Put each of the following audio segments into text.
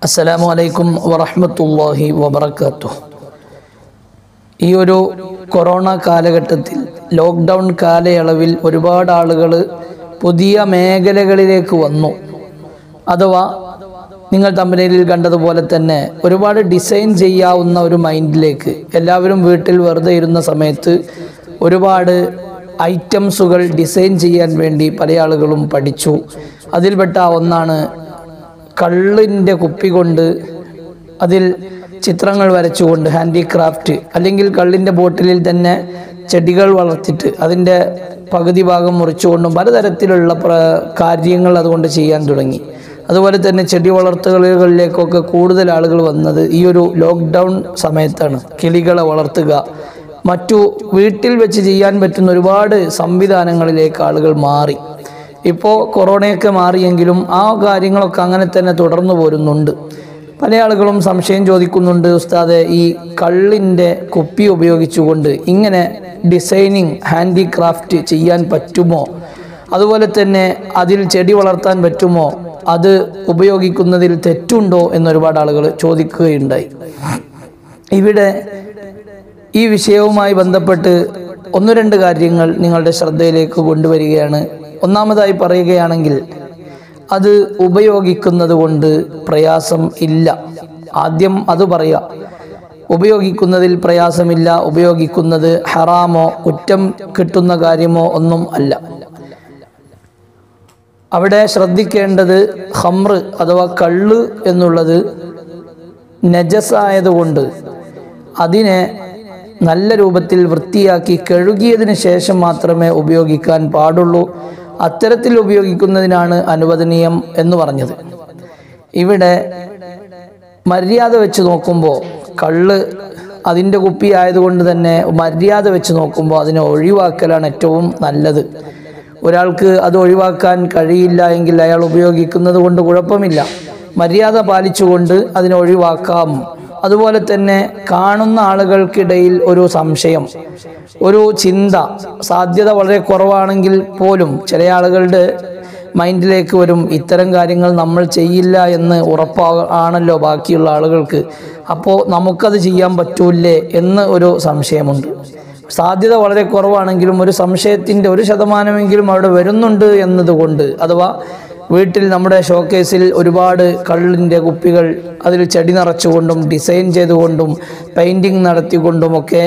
അസ്സലാമു അലൈക്കും വറഹ്മത്തുള്ളാഹി വബറകാത്തു ഈ ഒരു കൊറോണ കാലഘട്ടത്തിൽ ലോക്ക്ഡൗൺ കാലയളവിൽ ഒരുപാട് ആളുകൾ പുതിയ മേഖലകളിലേക്ക് വന്നു അഥവാ നിങ്ങൾ തമ്പനയിൽ കണ്ടതുപോലെ തന്നെ ഒരുപാട് ഡിസൈൻ ചെയ്യാവുന്ന ഒരു മൈൻഡിലേക്ക് എല്ലാവരും വീട്ടിൽ വെറുതെ ഇരുന്ന സമയത്ത് ഒരുപാട് ഐറ്റംസുകൾ ഡിസൈൻ ചെയ്യാൻ വേണ്ടി പല ആളുകളും പഠിച്ചു അതിൽപ്പെട്ട ഒന്നാണ് കള്ളിൻ്റെ കുപ്പി കൊണ്ട് അതിൽ ചിത്രങ്ങൾ വരച്ചുകൊണ്ട് ഹാൻഡിക്രാഫ്റ്റ് അല്ലെങ്കിൽ കള്ളിൻ്റെ ബോട്ടിലിൽ തന്നെ ചെടികൾ വളർത്തിയിട്ട് അതിൻ്റെ പകുതി ഭാഗം മുറിച്ചുകൊണ്ടും പലതരത്തിലുള്ള പ്ര കാര്യങ്ങൾ അതുകൊണ്ട് ചെയ്യാൻ തുടങ്ങി അതുപോലെ തന്നെ ചെടി വളർത്തുകളിലേക്കൊക്കെ കൂടുതൽ ആളുകൾ വന്നത് ഈ ഒരു ലോക്ക്ഡൗൺ സമയത്താണ് കിളികളെ വളർത്തുക മറ്റു വീട്ടിൽ വെച്ച് ചെയ്യാൻ പറ്റുന്ന ഒരുപാട് സംവിധാനങ്ങളിലേക്ക് ആളുകൾ മാറി ഇപ്പോൾ കൊറോണയൊക്കെ മാറിയെങ്കിലും ആ കാര്യങ്ങളൊക്കെ അങ്ങനെ തന്നെ തുടർന്നു പോരുന്നുണ്ട് പല ആളുകളും സംശയം ചോദിക്കുന്നുണ്ട് ഉസ്താദെ ഈ കള്ളിൻ്റെ കുപ്പി ഉപയോഗിച്ചുകൊണ്ട് ഇങ്ങനെ ഡിസൈനിങ് ഹാൻഡിക്രാഫ്റ്റ് ചെയ്യാൻ പറ്റുമോ അതുപോലെ തന്നെ അതിൽ ചെടി വളർത്താൻ പറ്റുമോ അത് ഉപയോഗിക്കുന്നതിൽ തെറ്റുണ്ടോ എന്നൊരുപാട് ആളുകൾ ചോദിക്കുകയുണ്ടായി ഇവിടെ ഈ വിഷയവുമായി ബന്ധപ്പെട്ട് ഒന്ന് രണ്ട് കാര്യങ്ങൾ നിങ്ങളുടെ ശ്രദ്ധയിലേക്ക് കൊണ്ടുവരികയാണ് ഒന്നാമതായി പറയുകയാണെങ്കിൽ അത് ഉപയോഗിക്കുന്നത് കൊണ്ട് പ്രയാസം ഇല്ല ആദ്യം അത് പറയാം ഉപയോഗിക്കുന്നതിൽ പ്രയാസമില്ല ഉപയോഗിക്കുന്നത് ഹറാമോ കുറ്റം കിട്ടുന്ന കാര്യമോ ഒന്നും അല്ല അവിടെ ശ്രദ്ധിക്കേണ്ടത് ഹമ്ര് അഥവാ കള്ള് എന്നുള്ളത് നജസായതുകൊണ്ട് അതിനെ നല്ല രൂപത്തിൽ വൃത്തിയാക്കി കഴുകിയതിന് ശേഷം മാത്രമേ ഉപയോഗിക്കാൻ പാടുള്ളൂ അത്തരത്തിൽ ഉപയോഗിക്കുന്നതിനാണ് അനുവദനീയം എന്ന് പറഞ്ഞത് ഇവിടെ മര്യാദ വെച്ച് നോക്കുമ്പോൾ കള്ള് അതിൻ്റെ കുപ്പി ആയതുകൊണ്ട് തന്നെ മര്യാദ വെച്ച് നോക്കുമ്പോൾ അതിനെ ഒഴിവാക്കലാണ് ഏറ്റവും നല്ലത് ഒരാൾക്ക് അത് ഒഴിവാക്കാൻ കഴിയില്ല എങ്കിൽ അയാൾ ഉപയോഗിക്കുന്നത് കൊണ്ട് കുഴപ്പമില്ല മര്യാദ പാലിച്ചുകൊണ്ട് അതിനെ ഒഴിവാക്കാം അതുപോലെ തന്നെ കാണുന്ന ആളുകൾക്കിടയിൽ ഒരു സംശയം ഒരു ചിന്ത സാധ്യത വളരെ കുറവാണെങ്കിൽ പോലും ചില ആളുകളുടെ മൈൻഡിലേക്ക് വരും ഇത്തരം കാര്യങ്ങൾ നമ്മൾ ചെയ്യില്ല എന്ന് ഉറപ്പാ ആണല്ലോ ബാക്കിയുള്ള ആളുകൾക്ക് അപ്പോൾ നമുക്കത് ചെയ്യാൻ പറ്റൂലേ എന്ന് ഒരു സംശയമുണ്ട് സാധ്യത വളരെ കുറവാണെങ്കിലും ഒരു സംശയത്തിൻ്റെ ഒരു ശതമാനമെങ്കിലും അവിടെ വരുന്നുണ്ട് എന്നതുകൊണ്ട് അഥവാ വീട്ടിൽ നമ്മുടെ ഷോക്കേസിൽ ഒരുപാട് കള്ളിൻ്റെ കുപ്പികൾ അതിൽ ചെടി നിറച്ചുകൊണ്ടും ഡിസൈൻ ചെയ്തുകൊണ്ടും പെയിൻറ്റിങ് നടത്തിക്കൊണ്ടുമൊക്കെ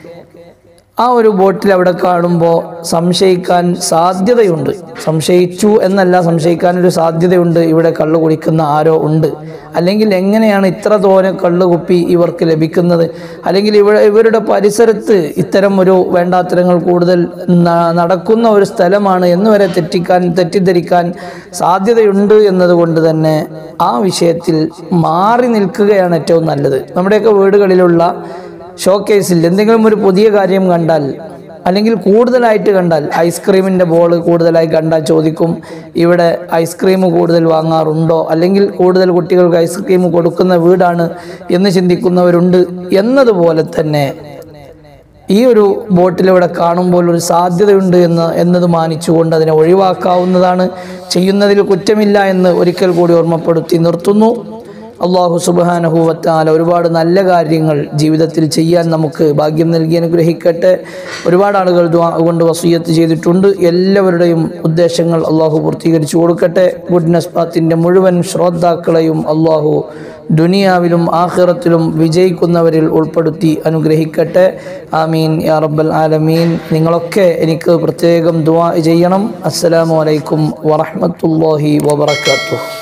ആ ഒരു ബോട്ടിൽ അവിടെ കാണുമ്പോൾ സംശയിക്കാൻ സാധ്യതയുണ്ട് സംശയിച്ചു എന്നല്ല സംശയിക്കാൻ ഒരു സാധ്യതയുണ്ട് ഇവിടെ കള്ള് കുടിക്കുന്ന ആരോ ഉണ്ട് അല്ലെങ്കിൽ എങ്ങനെയാണ് ഇത്ര തോനെ കള്ള് കുപ്പി ഇവർക്ക് ലഭിക്കുന്നത് അല്ലെങ്കിൽ ഇവ ഇവരുടെ പരിസരത്ത് ഇത്തരം ഒരു വേണ്ടാത്തരങ്ങൾ കൂടുതൽ ന- നടക്കുന്ന ഒരു സ്ഥലമാണ് എന്ന് വരെ തെറ്റിക്കാൻ തെറ്റിദ്ധരിക്കാൻ സാധ്യതയുണ്ട് എന്നതുകൊണ്ട് തന്നെ ആ വിഷയത്തിൽ മാറി നിൽക്കുകയാണ് ഏറ്റവും നല്ലത് നമ്മുടെയൊക്കെ വീടുകളിലുള്ള ഷോക്കേസിൽ എന്തെങ്കിലും ഒരു പുതിയ കാര്യം കണ്ടാൽ അല്ലെങ്കിൽ കൂടുതലായിട്ട് കണ്ടാൽ ഐസ്ക്രീമിൻ്റെ ബോൾ കൂടുതലായി കണ്ടാൽ ചോദിക്കും ഇവിടെ ഐസ്ക്രീം കൂടുതൽ വാങ്ങാറുണ്ടോ അല്ലെങ്കിൽ കൂടുതൽ കുട്ടികൾക്ക് ഐസ്ക്രീം കൊടുക്കുന്ന വീടാണ് എന്ന് ചിന്തിക്കുന്നവരുണ്ട് എന്നതുപോലെ തന്നെ ഈ ഒരു ബോട്ടിൽ ഇവിടെ കാണുമ്പോൾ ഒരു സാധ്യതയുണ്ട് എന്ന് എന്നത് മാനിച്ചുകൊണ്ട് അതിനെ ഒഴിവാക്കാവുന്നതാണ് ചെയ്യുന്നതിൽ കുറ്റമില്ല എന്ന് ഒരിക്കൽ കൂടി ഓർമ്മപ്പെടുത്തി നിർത്തുന്നു അള്ളാഹു സുബാനഹുവത്താല ഒരുപാട് നല്ല കാര്യങ്ങൾ ജീവിതത്തിൽ ചെയ്യാൻ നമുക്ക് ഭാഗ്യം നൽകി അനുഗ്രഹിക്കട്ടെ ഒരുപാട് ആളുകൾ ദ്വാ കൊണ്ട് വസൂയത്ത് ചെയ്തിട്ടുണ്ട് എല്ലാവരുടെയും ഉദ്ദേശങ്ങൾ അള്ളാഹു പൂർത്തീകരിച്ചു കൊടുക്കട്ടെ ഗുഡ്നസ് പാത്തിൻ്റെ മുഴുവൻ ശ്രോതാക്കളെയും അള്ളാഹു ദുനിയാവിലും ആഖിറത്തിലും വിജയിക്കുന്നവരിൽ ഉൾപ്പെടുത്തി അനുഗ്രഹിക്കട്ടെ ആമീൻ യാ റബ്ബൽ ആലമീൻ നിങ്ങളൊക്കെ എനിക്ക് പ്രത്യേകം ദുആ ചെയ്യണം അസ്സലാമു അലൈക്കും വറഹ്മത്തുള്ളാഹി വബറകാതുഹു